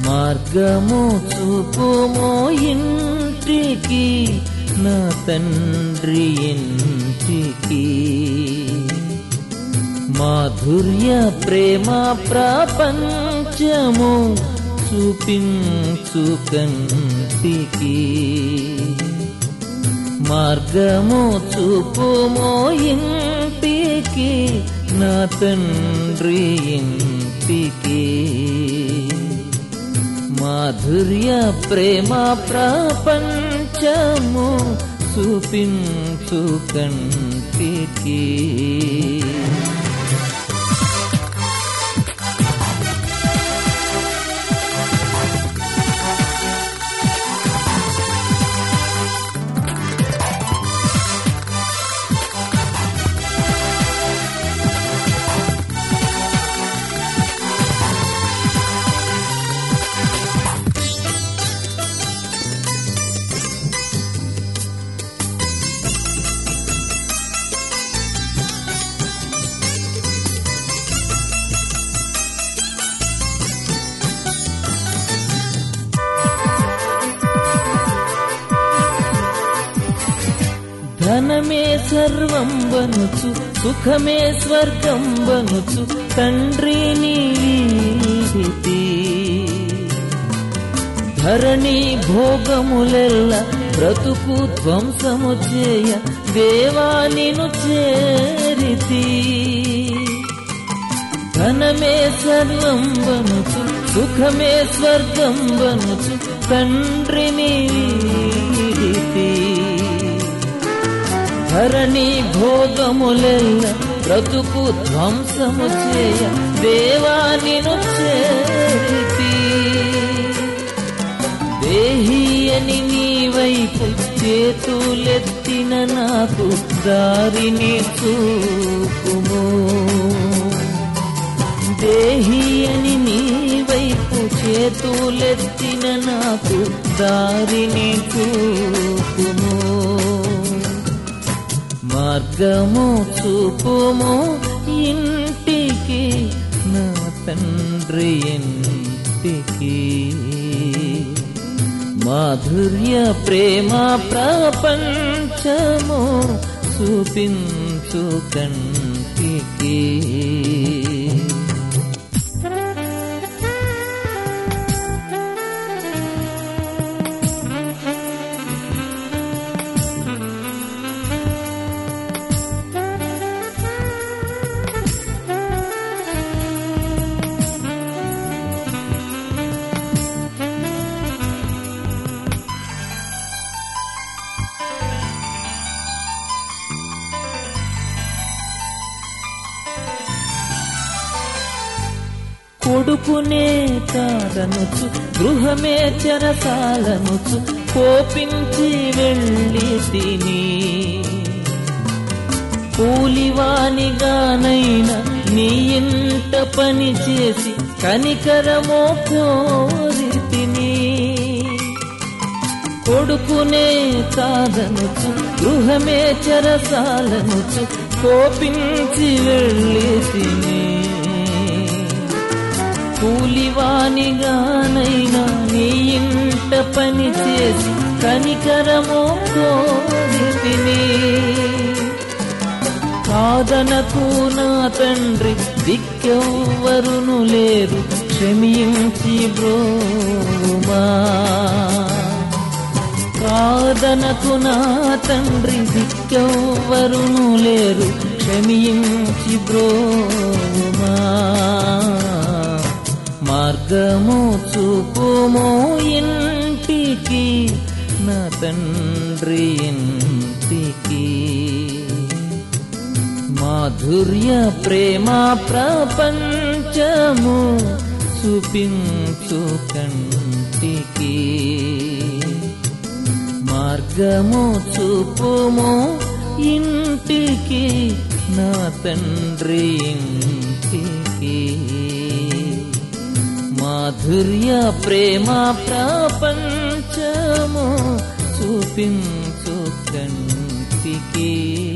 మార్గము చూపుమో ఇంటికి నా తండ్రి ఇంటికి మాధుర్య ప్రేమ ప్రపంచము చూపించు కంటికి మార్గము చూపుమో ఇంటికి నా తండ్రి ఇంటికి మాధుర్య ప్రేమ ప్రపంచము చూపించు కంటికి ధనమే సర్వం వనుచు సుఖమే స్వర్గం వనుచు తండ్రిని వీడితి ధరణి భోగములెల్ల బ్రతుకు ధ్వంసము చేయ దేవానిను చేరితి ధనమే సర్వం వనుచు సుఖమే స్వర్గం వనుచు తండ్రిని వీడితి ధరణి భోగములెల్ల బ్రతుకు ధ్వంసము చేయ దేవానిను చేరితి దేహి అని నీ వైపు చేతులెత్తిన నాకు దారిని చూపుము దేహి అని నీ వైపు చేతులెత్తిన నాకు దారిని చూపుము మార్గము చూపుము ఇంటికి నా తండ్రి ఇంటికి మాధుర్య ప్రేమ ప్రపంచము చూపించు కంటికి కొడుకునే కాదనుచు గృహమే చెరసాలనుచు కోపించి వెళ్ళి తిని కూలివానిగానైనా నీ ఇంట పని చేసి కనికరమో కోరి తిని కొడుకునే కాదనుచు గృహమే చెరసాలనుచు కోపించి వెళ్ళి తిని కూలివానిగానైనా నీ ఇంట పని చేసి కనికరమో కోరి తిని కాదనకు నా తండ్రి దిక్కెవ్వరును లేరు క్షమించి బ్రోమా కాదనకు నా తండ్రి దిక్కెవ్వరును లేరు క్షమించి బ్రోమా మార్గము చూపుమో ఇంటికి నా తండ్రి ఇంటికి మాధుర్య ప్రేమ ప్రపంచము చూపించు కంటికి మార్గము చూపుము ఇంటికి నా తండ్రి ఇంటికి మాధుర్య ప్రేమ ప్రపంచము చూపించు కంటికి